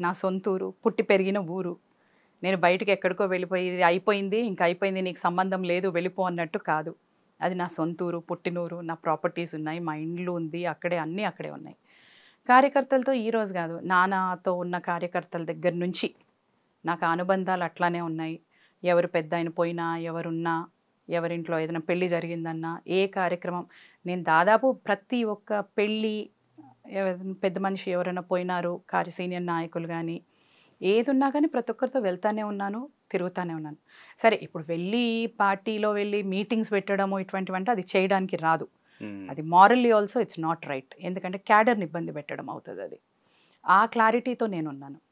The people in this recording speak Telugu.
నా సొంతూరు పుట్టి పెరిగిన ఊరు నేను బయటకు ఎక్కడికో వెళ్ళిపోయి ఇది అయిపోయింది ఇంకా అయిపోయింది నీకు సంబంధం లేదు వెళ్ళిపో అన్నట్టు కాదు అది నా సొంతూరు పుట్టినూరు నా ప్రాపర్టీస్ ఉన్నాయి మా ఇండ్లు ఉంది అక్కడే అన్నీ అక్కడే ఉన్నాయి కార్యకర్తలతో ఈ రోజు కాదు నాన్నతో ఉన్న కార్యకర్తల దగ్గర నుంచి నాకు ఆ అనుబంధాలు అట్లానే ఉన్నాయి ఎవరు పెద్ద ఆయన పోయినా ఎవరున్నా ఎవరింట్లో ఏదైనా పెళ్లి జరిగిందన్నా ఏ కార్యక్రమం నేను దాదాపు ప్రతి ఒక్క పెళ్ళి ఎవ- పెద్ద మనిషి ఎవరైనా పోయినారు కార్య సీనియర్ నాయకులు కానీ ఏది ఉన్నా కానీ ప్రతి ఒక్కరితో వెళ్తానే ఉన్నాను తిరుగుతానే ఉన్నాను సరే ఇప్పుడు వెళ్ళి పార్టీలో వెళ్ళి మీటింగ్స్ పెట్టడము ఇటువంటివంటే అది చేయడానికి రాదు మ్మ్. అది morally also it's not right ఎందుకంటే క్యాడర్ని ఇబ్బంది పెట్టడం అవుతుంది అది ఆ క్లారిటీతో నేను ఉన్నాను